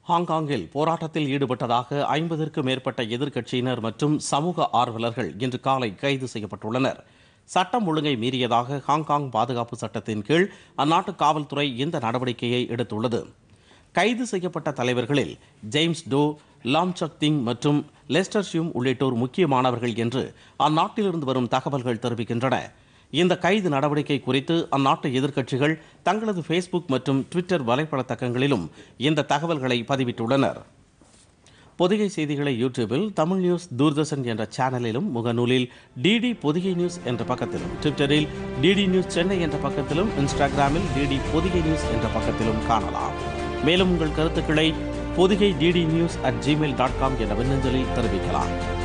ஹாங்காங்கில் போராட்டத்தில் ஈடுபட்டதாக ஐம்பதற்கும் மேற்பட்ட எதிர்க்கட்சியினர் மற்றும் சமூக ஆர்வலர்கள் இன்று காலை கைது செய்யப்பட்டுள்ளனர் சட்டம் ஒழுங்கை மீறியதாக ஹாங்காங் பாதுகாப்பு சட்டத்தின் கீழ் அந்நாட்டு காவல்துறை இந்த நடவடிக்கையை எடுத்துள்ளது கைது செய்யப்பட்ட தலைவர்களில் James To Lam Cheuk ting மற்றும் லெஸ்டர் ஷியூம் உள்ளிட்டோர் முக்கியமானவர்கள் என்று அந்நாட்டிலிருந்து வரும் தகவல்கள் தெரிவிக்கின்றன இந்த கைது நடவடிக்கை குறித்து அந்நாட்டு எதிர்க்கட்சிகள் தங்களது ஃபேஸ்புக் மற்றும் ட்விட்டர் வலைப்படத்தக்கங்களிலும் இந்த தகவல்களை பதிவிட்டுள்ளனர் பொதிகை செய்திகளை யூடியூபில் தமிழ் நியூஸ் தூர்தர்ஷன் என்ற சேனலிலும் முகநூலில் டிடி பொதிகை நியூஸ் என்ற பக்கத்திலும் ட்விட்டரில் டிடி நியூஸ் சென்னை என்ற பக்கத்திலும் இன்ஸ்டாகிராமில் டிடி பொதிகை நியூஸ் என்ற பக்கத்திலும் காணலாம் மேலும் உங்கள் கருத்துக்களை Pothigai DD news at Gmail dot com என்ற மின்னஞ்சலில் தெரிவிக்கலாம்